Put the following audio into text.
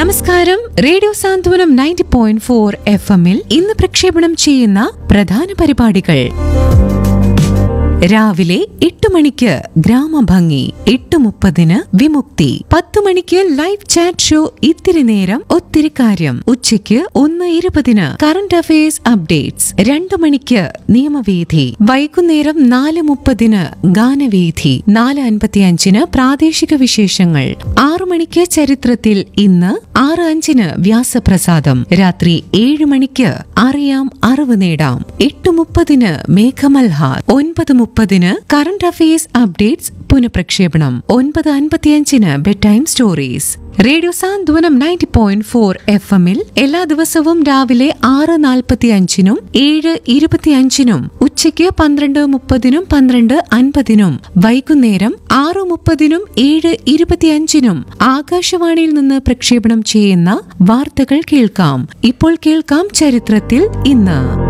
നമസ്കാരം radio Santhwanam ninety point four F എമ്മിൽ ഇന്ന് പ്രക്ഷേപണം ചെയ്യുന്ന പ്രധാന പരിപാടികൾ രാവിലെ എട്ട് മണിക്ക് ഗ്രാമഭംഗി എട്ട് മുപ്പതിന് വിമുക്തി പത്ത് മണിക്ക് ലൈവ് ചാറ്റ് ഷോ ഇത്തിരി നേരം ഒത്തിരി കാര്യം ഉച്ചയ്ക്ക് ഒന്ന് ഇരുപതിന് കറന്റ് അഫയേഴ്സ് അപ്ഡേറ്റ്സ് രണ്ട് മണിക്ക് നിയമവേദി വൈകുന്നേരം നാല് മുപ്പതിന് ഗാനവേദി നാല് അൻപത്തിയഞ്ചിന് പ്രാദേശിക വിശേഷങ്ങൾ ആറു മണിക്ക് ചരിത്രത്തിൽ ഇന്ന് ആറ് അഞ്ചിന് വ്യാസപ്രസാദം രാത്രി ഏഴ് മണിക്ക് അറിയാം അറിവ് നേടാം എട്ട് മുപ്പതിന് മേഘമൽഹാർ ഒൻപത് മുപ്പതിന് കറന്റ് അഫയേഴ്സ് അപ്ഡേറ്റ്സ് പുനഃപ്രക്ഷേപണം ഒൻപത് അൻപത്തിയഞ്ചിന് bedtime stories radio Santhwanam ninety point four F എമ്മിൽ എല്ലാ ദിവസവും രാവിലെ ആറ് നാൽപ്പത്തി അഞ്ചിനും ഏഴ് ഇരുപത്തിയഞ്ചിനും ഉച്ചയ്ക്ക് പന്ത്രണ്ട് മുപ്പതിനും പന്ത്രണ്ട് അൻപതിനും വൈകുന്നേരം ആറ് മുപ്പതിനും ഏഴ് ഇരുപത്തിയഞ്ചിനും ആകാശവാണിയിൽ നിന്ന് പ്രക്ഷേപണം ചെയ്യുന്ന വാർത്തകൾ കേൾക്കാം ഇപ്പോൾ കേൾക്കാം ചരിത്രത്തിൽ ഇന്ന്